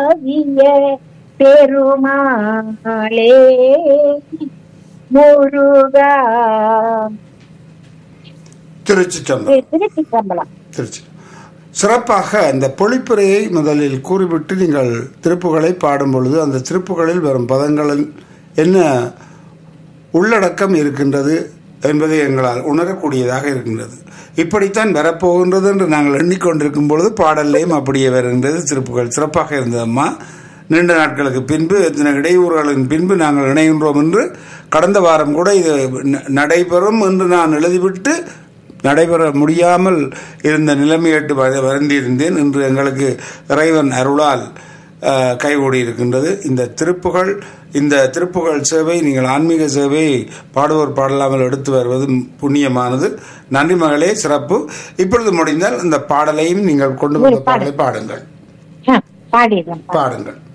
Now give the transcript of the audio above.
உலவிய பெருமாளே முருகா திருச்சி சம்பரம் திருச்சி சம்பளம் திருச்சி சிறப்பாக அந்த பொழிப்புரையை முதலில் கூறிவிட்டு நீங்கள் திருப்புகளை பாடும் பொழுது அந்த திருப்புகளில் வரும் பதங்களில் என்ன உள்ளடக்கம் இருக்கின்றது என்பதை எங்களால் உணரக்கூடியதாக இருக்கின்றது இப்படித்தான் வரப்போகின்றது என்று நாங்கள் எண்ணிக்கொண்டிருக்கும் பொழுது பாடல்லையும் அப்படியே வருகின்றது திருப்புகள் சிறப்பாக இருந்ததம்மா நீண்ட நாட்களுக்கு பின்பு இத்தனை இடையூறுகளின் பின்பு நாங்கள் இணைகின்றோம் என்று கடந்த வாரம் கூட இது ந- நடைபெறும் என்று நான் எழுதிவிட்டு நடைபெற முடியாமல் இருந்த நிலைமையிட்டு வ- வருந்தியிருந்தேன் இன்று எங்களுக்கு இறைவன் அருளால் அஹ், கைகூடி இருக்கின்றது இந்த திருப்புகள் இந்த திருப்புகள் சேவை நீங்கள் ஆன்மீக சேவை பாடுவோர் பாடலாமல் எடுத்து வருவது புண்ணியமானது நன்றி மகளே சிறப்பு இப்பொழுது முடிந்தால் இந்த பாடலையும் நீங்கள் கொண்டு வந்த பாடலை பாடுங்கள் பாடிடுறேன் பாடுங்கள்